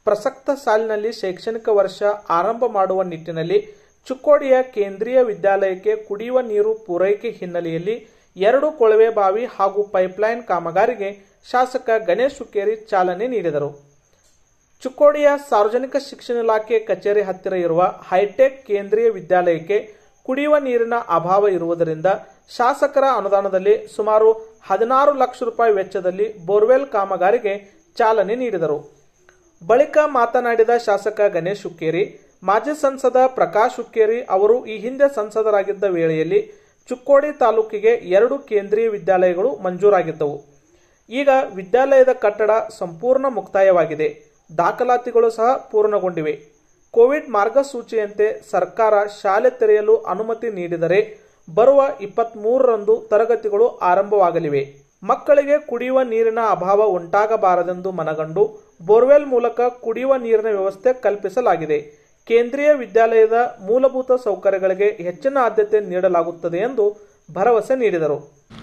ಪ್ರಸಕ್ತ ಸಾಲಿನಲ್ಲಿ ಶೈಕ್ಷಣಿಕ ವರ್ಷ ಆರಂಭ ಮಾಡುವ ನಿಟ್ಟಿನಲ್ಲಿ ಚಿಕ್ಕೋಡಿಯ ಕೇಂದ್ರೀಯ ವಿದ್ಯಾಲಯಕ್ಕೆ ಕುಡಿಯುವ ನೀರು ಪೂರೈಕೆ ಹಿನ್ನೆಲೆಯಲ್ಲಿ ಎರಡು ಕೊಳವೆ ಬಾವಿ ಹಾಗೂ ಪೈಪ್ಲೈನ್ ಕಾಮಗಾರಿಗೆ ಶಾಸಕ ಗಣೇಶ್ ಹುಕ್ಕೇರಿ ಚಾಲನೆ ನೀಡಿದರು ಚಿಕ್ಕೋಡಿಯ ಸಾರ್ವಜನಿಕ ಶಿಕ್ಷಣ ಇಲಾಖೆ ಕಚೇರಿ ಹತ್ತಿರ ಇರುವ ಹೈಟೆಕ್ ಕೇಂದ್ರೀಯ ವಿದ್ಯಾಲಯಕ್ಕೆ ಕುಡಿಯುವ ನೀರಿನ ಅಭಾವ ಇರುವುದರಿಂದ ಶಾಸಕರ ಅನುದಾನದಲ್ಲಿ ಸುಮಾರು ಹದಿನಾರು ಲಕ್ಷ ರೂಪಾಯಿ ವೆಚ್ಚದಲ್ಲಿ ಬೋರ್ವೆಲ್ ಕಾಮಗಾರಿಗೆ ಚಾಲನೆ ನೀಡಿದರು ಬಳಿಕ ಮಾತನಾಡಿದ ಶಾಸಕ ಗಣೇಶ್ ಹುಕ್ಕೇರಿ ಮಾಜಿ ಸಂಸದ ಪ್ರಕಾಶ್ ಹುಕ್ಕೇರಿ ಅವರು ಈ ಹಿಂದೆ ಸಂಸದರಾಗಿದ್ದ ವೇಳೆಯಲ್ಲಿ ಚಿಕ್ಕೋಡಿ ತಾಲೂಕಿಗೆ ಎರಡು ಕೇಂದ್ರೀಯ ವಿದ್ಯಾಲಯಗಳು ಮಂಜೂರಾಗಿದ್ದವು ಈಗ ವಿದ್ಯಾಲಯದ ಕಟ್ಟಡ ಸಂಪೂರ್ಣ ಮುಕ್ತಾಯವಾಗಿದೆ ದಾಖಲಾತಿಗಳು ಸಹ ಪೂರ್ಣಗೊಂಡಿವೆ ಕೋವಿಡ್ ಮಾರ್ಗಸೂಚಿಯಂತೆ ಸರ್ಕಾರ ಶಾಲೆ ತೆರೆಯಲು ಅನುಮತಿ ನೀಡಿದರೆ ಬರುವ ಇಪ್ಪತ್ಮೂರರಂದು ತರಗತಿಗಳು ಆರಂಭವಾಗಲಿವೆ ಮಕ್ಕಳಿಗೆ ಕುಡಿಯುವ ನೀರಿನ ಅಭಾವ ಉಂಟಾಗಬಾರದೆಂದು ಮನಗಂಡು ಬೋರ್ವೆಲ್ ಮೂಲಕ ಕುಡಿಯುವ ನೀರಿನ ವ್ಯವಸ್ಥೆ ಕಲ್ಪಿಸಲಾಗಿದೆ ಕೇಂದ್ರೀಯ ವಿದ್ಯಾಲಯದ ಮೂಲಭೂತ ಸೌಕರ್ಯಗಳಿಗೆ ಹೆಚ್ಚಿನ ಆದ್ಯತೆ ನೀಡಲಾಗುತ್ತದೆ ಎಂದು ಭರವಸೆ ನೀಡಿದರು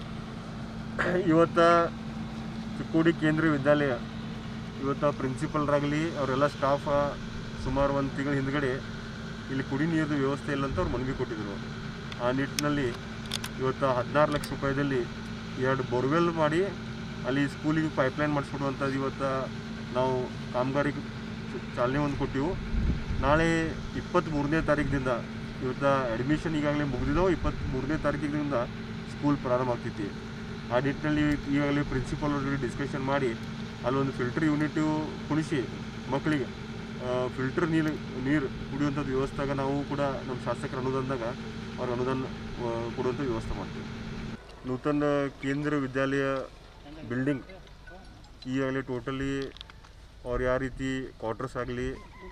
ಇವತ್ತ ಚಿಕ್ಕೋಡಿ ಕೇಂದ್ರೀಯ ವಿದ್ಯಾಲಯ ಇವತ್ತು ಪ್ರಿನ್ಸಿಪಲ್ರಾಗಲಿ ಅವರೆಲ್ಲ ಸ್ಟಾಫ ಸುಮಾರು ಒಂದು ತಿಂಗಳ ಹಿಂದ್ಗಡೆ ಇಲ್ಲಿ ಕುಡಿ ನೀರಿನ ವ್ಯವಸ್ಥೆ ಇಲ್ಲ ಅಂತ ಅವ್ರು ಮನವಿ ಕೊಟ್ಟಿದ್ದರು ಆ ನಿಟ್ಟಿನಲ್ಲಿ ಇವತ್ತು ಹದಿನಾರು ಲಕ್ಷ ರೂಪಾಯಿದಲ್ಲಿ ಎರಡು ಬೋರ್ವೆಲ್ ಮಾಡಿ ಅಲ್ಲಿ ಸ್ಕೂಲಿಗೆ ಪೈಪ್ಲೈನ್ ಮಾಡಿಸ್ಕೊಡುವಂಥದ್ದು ಇವತ್ತು ನಾವು ಕಾಮಗಾರಿಗೆ ಚಾಲನೆ ಒಂದು ಕೊಟ್ಟಿವು ನಾಳೆ ಇಪ್ಪತ್ತ್ಮೂರನೇ ತಾರೀಕಿನಿಂದ ಇವತ್ತು ಅಡ್ಮಿಷನ್ ಈಗಾಗಲೇ ಮುಗಿದಿದ್ದಾವೆ ಇಪ್ಪತ್ತ್ಮೂರನೇ ತಾರೀಕಿನಿಂದ ಸ್ಕೂಲ್ ಪ್ರಾರಂಭ ಆಗ್ತೈತಿ ಆ ನಿಟ್ಟಿನಲ್ಲಿ ಈಗಾಗಲೇ ಪ್ರಿನ್ಸಿಪಾಲ್ ಜೊತೆ ಡಿಸ್ಕಷನ್ ಮಾಡಿ ಅಲ್ಲೊಂದು ಫಿಲ್ಟರ್ ಯೂನಿಟು ಕುಣಿಸಿ ಮಕ್ಕಳಿಗೆ ಫಿಲ್ಟರ್ ನೀರು ನೀರು ಕುಡಿಯುವಂಥದ್ದು ವ್ಯವಸ್ಥೆಗೆ ನಾವು ಕೂಡ ನಮ್ಮ ಶಾಸಕರ ಅನುದಾನದಾಗ ಅವ್ರ ಅನುದಾನ ಆ, ಕೊಡುವಂಥ ವ್ಯವಸ್ಥೆ ಮಾಡ್ತೀವಿ ನೂತನ ಕೇಂದ್ರ ವಿದ್ಯಾಲಯ ಬಿಲ್ಡಿಂಗ್ ಈಗಾಗಲೇ ಟೋಟಲಿ ಅವ್ರು ಯಾವ ರೀತಿ ಕ್ವಾರ್ಟರ್ಸ್ ಆಗಲಿ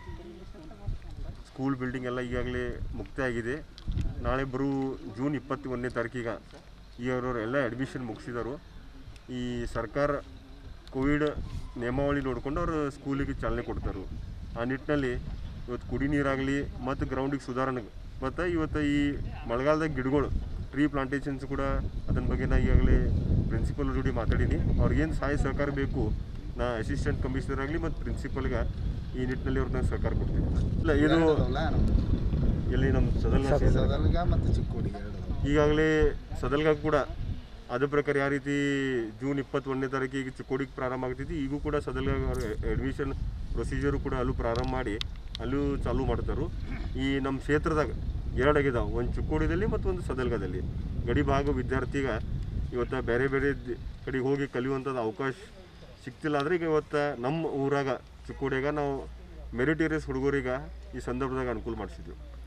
ಸ್ಕೂಲ್ ಬಿಲ್ಡಿಂಗ್ ಎಲ್ಲ ಈಗಾಗಲೇ ಮುಕ್ತಾಯ ಆಗಿದೆ ನಾಳೆ ಬರೋ ಜೂನ್ ಇಪ್ಪತ್ತೊಂದನೇ ತಾರೀಕಿಗೆ ಈಗ ಅವರು ಎಲ್ಲ ಅಡ್ಮಿಷನ್ ಮುಗಿಸಿದರು ಈ ಸರ್ಕಾರ ಕೋವಿಡ್ ನಿಯಮಾವಳಿ ನೋಡಿಕೊಂಡು ಅವರು ಸ್ಕೂಲಿಗೆ ಚಾಲನೆ ಕೊಡ್ತಾರೆ ಆ ನಿಟ್ಟಿನಲ್ಲಿ ಇವತ್ತು ಕುಡಿ ನೀರಾಗಲಿ ಮತ್ತು ಗ್ರೌಂಡಿಗೆ ಸುಧಾರಣೆ ಮತ್ತು ಇವತ್ತು ಈ ಮಳೆಗಾಲದಾಗ ಗಿಡಗಳು ಟ್ರೀ ಪ್ಲಾಂಟೇಶನ್ಸ್ ಕೂಡ ಅದನ್ನ ಬಗ್ಗೆ ನಾ ಈಗಾಗಲೇ ಪ್ರಿನ್ಸಿಪಲ್ ಜೋಡಿ ಮಾತಾಡೀನಿ ಅವ್ರಿಗೇನು ಸಹಾಯ ಸಹಕಾರ ಬೇಕು ನಾ ಅಸಿಸ್ಟೆಂಟ್ ಕಮಿಷನರ್ ಆಗಲಿ ಮತ್ತು ಪ್ರಿನ್ಸಿಪಲ್ಗೆ ಈ ನಿಟ್ಟಿನಲ್ಲಿ ಅವ್ರನ್ನ ಸಹಕಾರ ಕೊಡ್ತೀನಿ ಇಲ್ಲ ಇದು ಎಲ್ಲಿ ನಮ್ಮ ಸದಲ್ ಸದಲ್ಗ ಮತ್ತು ಚಿಕ್ಕೋಡಿಗೆ ಎರಡು ಈಗಾಗಲೇ ಸದಲ್ಗ ಕೂಡ ಅದೇ ಪ್ರಕಾರ ಯಾವ ರೀತಿ ಜೂನ್ ಇಪ್ಪತ್ತೊಂದನೇ ತಾರೀಕಿಗೆ ಚಿಕ್ಕೋಡಿಗೆ ಪ್ರಾರಂಭ ಆಗ್ತೈತಿ ಈಗೂ ಕೂಡ ಸದಲ್ಗ ಅಡ್ಮಿಷನ್ ಪ್ರೊಸೀಜರು ಕೂಡ ಅಲ್ಲೂ ಪ್ರಾರಂಭ ಮಾಡಿ ಅಲ್ಲೂ ಚಾಲೂ ಮಾಡ್ತಾರೆ ಈ ನಮ್ಮ ಕ್ಷೇತ್ರದಾಗ ಎರಡು ಆಗಿದಾವೆ ಒಂದು ಚಿಕ್ಕೋಡಿದಲ್ಲಿ ಮತ್ತು ಒಂದು ಸದಲ್ಗದಲ್ಲಿ ಗಡಿ ಭಾಗ ವಿದ್ಯಾರ್ಥಿಗ ಇವತ್ತು ಬೇರೆ ಬೇರೆ ದಿ- ಕಡೆಗೆ ಹೋಗಿ ಕಲಿಯುವಂಥದ್ದು ಅವಕಾಶ ಸಿಗ್ತಿಲ್ಲ ಆದರೆ ಈಗ ಇವತ್ತು ನಮ್ಮ ಊರಾಗ ಚಿಕ್ಕೋಡಿಯಾಗ ನಾವು ಮೆರಿಟೇರಿಯಸ್ ಹುಡುಗರಿಗೆ ಈ ಸಂದರ್ಭದಾಗ ಅನುಕೂಲ ಮಾಡಿಸಿದ್ವಿ